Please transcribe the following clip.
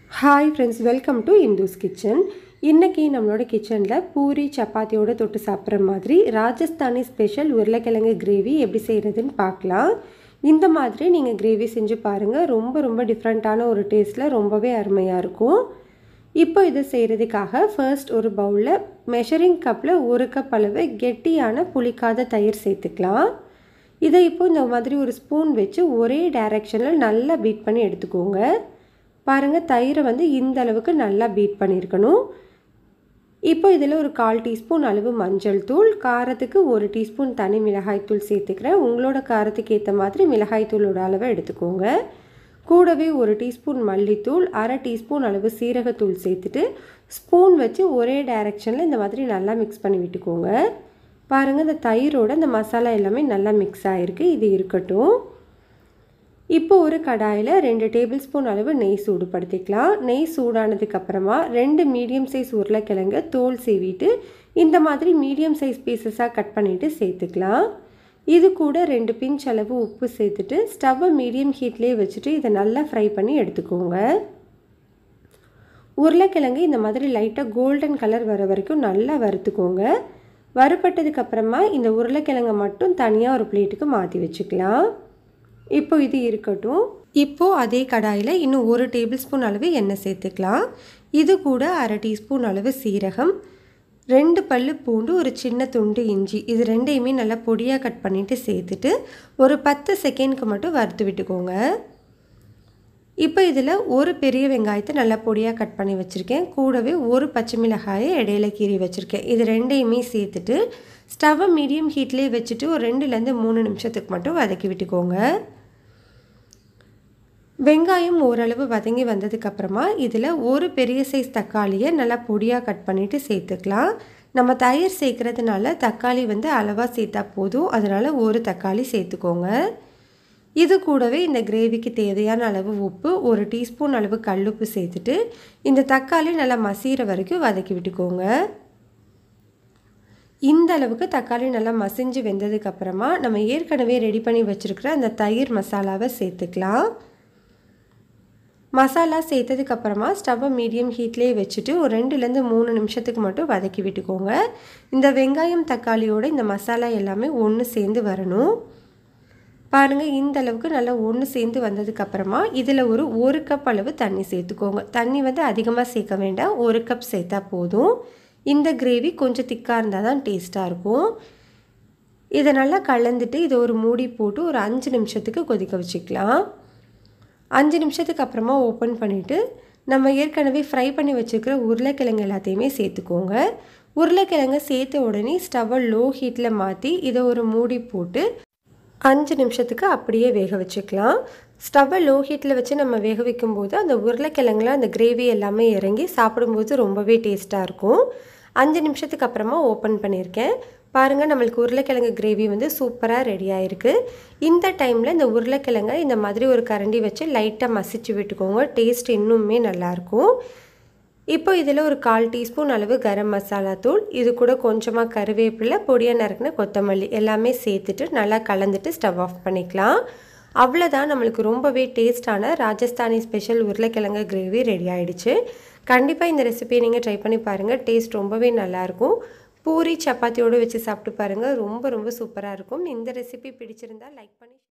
hi friends welcome to Indhu's kitchen இன்றைக்கி நம்மளோட கிச்சனில் பூரி சப்பாத்தியோட தொட்டு சாப்பிட்ற மாதிரி ராஜஸ்தானி ஸ்பெஷல் உருளைக்கிழங்கு கிரேவி எப்படி செய்கிறதுன்னு பார்க்கலாம் இந்த மாதிரி நீங்கள் கிரேவி செஞ்சு பாருங்கள் ரொம்ப ரொம்ப டிஃப்ரெண்ட்டான ஒரு டேஸ்ட்டில் ரொம்பவே அருமையாக இருக்கும் இப்போ இதை செய்கிறதுக்காக ஃபர்ஸ்ட் ஒரு பவுலில் மெஷரிங் கப்பில் ஒரு கப் அளவு கெட்டியான புளிக்காத தயிர் சேர்த்துக்கலாம் இதை இப்போ இந்த மாதிரி ஒரு ஸ்பூன் வச்சு ஒரே டைரெக்ஷனில் நல்லா பீட் பண்ணி எடுத்துக்கோங்க பாருங்கள் தயிரை வந்து இந்த அளவுக்கு நல்லா பீட் பண்ணியிருக்கணும் இப்போ இதில் ஒரு கால் டீஸ்பூன் அளவு மஞ்சள் தூள் காரத்துக்கு ஒரு டீஸ்பூன் தனி மிளகாய் தூள் சேர்த்துக்கிறேன் உங்களோட காரத்துக்கு ஏற்ற மாதிரி மிளகாய் தூளோட அளவை எடுத்துக்கோங்க கூடவே ஒரு டீஸ்பூன் மல்லித்தூள் அரை டீஸ்பூன் அளவு சீரகத்தூள் சேர்த்துட்டு ஸ்பூன் வச்சு ஒரே டைரெக்ஷனில் இந்த மாதிரி நல்லா மிக்ஸ் பண்ணி விட்டுக்கோங்க பாருங்கள் இந்த தயிரோட இந்த மசாலா எல்லாமே நல்லா மிக்ஸ் ஆகிருக்கு இது இருக்கட்டும் இப்போ ஒரு கடாயில் ரெண்டு டேபிள் ஸ்பூன் அளவு நெய் சூடுபடுத்திக்கலாம் நெய் சூடானதுக்கப்புறமா ரெண்டு மீடியம் சைஸ் உருளைக்கிழங்க தோல் சீவிட்டு இந்த மாதிரி மீடியம் சைஸ் பீசஸாக கட் பண்ணிவிட்டு சேர்த்துக்கலாம் இது கூட ரெண்டு பிஞ்ச் அளவு உப்பு சேர்த்துட்டு ஸ்டவ்வை மீடியம் ஹீட்லேயே வச்சுட்டு இதை நல்லா ஃப்ரை பண்ணி எடுத்துக்கோங்க உருளைக்கிழங்கு இந்த மாதிரி லைட்டாக கோல்டன் கலர் வர வரைக்கும் நல்லா வறுத்துக்கோங்க வறுப்பட்டதுக்கப்புறமா இந்த உருளைக்கிழங்கை மட்டும் தனியாக ஒரு பிளேட்டுக்கு மாற்றி வச்சுக்கலாம் இப்போ இது இருக்கட்டும் இப்போது அதே கடாயில் இன்னும் ஒரு டேபிள் ஸ்பூன் அளவு எண்ணெய் சேர்த்துக்கலாம் இது கூட அரை டீஸ்பூன் அளவு சீரகம் ரெண்டு பல்லு பூண்டு ஒரு சின்ன துண்டு இஞ்சி இது ரெண்டையுமே நல்லா பொடியாக கட் பண்ணிவிட்டு சேர்த்துட்டு ஒரு பத்து செகண்ட்க்கு மட்டும் வறுத்து விட்டுக்கோங்க இப்போ இதில் ஒரு பெரிய வெங்காயத்தை நல்லா பொடியாக கட் பண்ணி வச்சுருக்கேன் கூடவே ஒரு பச்சை மிளகாயை இடையில கீறி வச்சுருக்கேன் இது ரெண்டையுமே சேர்த்துட்டு ஸ்டவ்வை மீடியம் ஹீட்லேயே வச்சுட்டு ஒரு ரெண்டுலேருந்து மூணு நிமிஷத்துக்கு மட்டும் வதக்கி விட்டுக்கோங்க வெங்காயம் ஓரளவு வதங்கி வந்ததுக்கப்புறமா இதில் ஒரு பெரிய சைஸ் தக்காளியை நல்லா பொடியாக கட் பண்ணிவிட்டு சேர்த்துக்கலாம் நம்ம தயிர் சேர்க்குறதுனால தக்காளி வந்து அளவாக சேர்த்தா போதும் அதனால் ஒரு தக்காளி சேர்த்துக்கோங்க இது கூடவே இந்த கிரேவிக்கு தேவையான அளவு உப்பு ஒரு டீஸ்பூன் அளவு கல்லுப்பு சேர்த்துட்டு இந்த தக்காளி நல்லா மசிகிற வரைக்கும் வதக்கி விட்டுக்கோங்க இந்த அளவுக்கு தக்காளி நல்லா மசிஞ்சு வெந்ததுக்கப்புறமா நம்ம ஏற்கனவே ரெடி பண்ணி வச்சுருக்கிற அந்த தயிர் மசாலாவை சேர்த்துக்கலாம் மசாலா சேர்த்ததுக்கப்புறமா ஸ்டவ்வை மீடியம் ஹீட்லேயே வச்சுட்டு ஒரு ரெண்டுலேருந்து மூணு நிமிஷத்துக்கு மட்டும் வதக்கி விட்டுக்கோங்க இந்த வெங்காயம் தக்காளியோட இந்த மசாலா எல்லாமே ஒன்று சேர்ந்து வரணும் பாருங்கள் இந்த அளவுக்கு நல்லா ஒன்று சேர்ந்து வந்ததுக்கப்புறமா இதில் ஒரு ஒரு கப் அளவு தண்ணி சேர்த்துக்கோங்க தண்ணி வந்து அதிகமாக சேர்க்க வேண்டாம் ஒரு கப் சேர்த்தா போதும் இந்த கிரேவி கொஞ்சம் திக்காக இருந்தால் தான் டேஸ்ட்டாக இருக்கும் இதை நல்லா கலந்துட்டு இதை ஒரு மூடி போட்டு ஒரு அஞ்சு நிமிஷத்துக்கு கொதிக்க வச்சுக்கலாம் அஞ்சு நிமிஷத்துக்கு அப்புறமா ஓப்பன் பண்ணிவிட்டு நம்ம ஏற்கனவே ஃப்ரை பண்ணி வச்சுருக்கிற உருளைக்கிழங்கு எல்லாத்தையுமே சேர்த்துக்கோங்க உருளைக்கிழங்கை சேர்த்த உடனே ஸ்டவ்வை லோ ஹீட்டில் மாற்றி இதை ஒரு மூடி போட்டு அஞ்சு நிமிஷத்துக்கு அப்படியே வேக வச்சுக்கலாம் ஸ்டவ்வை லோ ஹீட்டில் வச்சு நம்ம வேக வைக்கும்போது அந்த உருளைக்கிழங்குல அந்த கிரேவி எல்லாமே இறங்கி சாப்பிடும்போது ரொம்பவே டேஸ்ட்டாக இருக்கும் அஞ்சு நிமிஷத்துக்கு அப்புறமா ஓப்பன் பண்ணியிருக்கேன் பாருங்கள் நம்மளுக்கு உருளைக்கிழங்கு கிரேவி வந்து சூப்பராக ரெடி ஆகிருக்கு இந்த டைமில் இந்த உருளைக்கிழங்கை இந்த மாதிரி ஒரு கரண்டி வச்சு லைட்டாக மசிச்சு விட்டுக்கோங்க டேஸ்ட் இன்னுமே நல்லாயிருக்கும் இப்போ இதில் ஒரு கால் டீஸ்பூன் அளவு கரம் மசாலா தூள் இது கூட கொஞ்சமாக கருவேப்பிலை பொடியாக நறுக்கின கொத்தமல்லி எல்லாமே சேர்த்துட்டு நல்லா கலந்துட்டு ஸ்டவ் ஆஃப் பண்ணிக்கலாம் அவ்வளோதான் நம்மளுக்கு ரொம்பவே டேஸ்டான ராஜஸ்தானி ஸ்பெஷல் உருளைக்கிழங்கு கிரேவி ரெடி ஆகிடுச்சு கண்டிப்பாக இந்த ரெசிபியை நீங்கள் ட்ரை பண்ணி பாருங்கள் டேஸ்ட் ரொம்பவே நல்லாயிருக்கும் பூரி சப்பாத்தியோடு வச்சு சாப்பிட்டு பாருங்கள் ரொம்ப ரொம்ப சூப்பராக இருக்கும் இந்த ரெசிபி பிடிச்சிருந்தா லைக் பண்ணி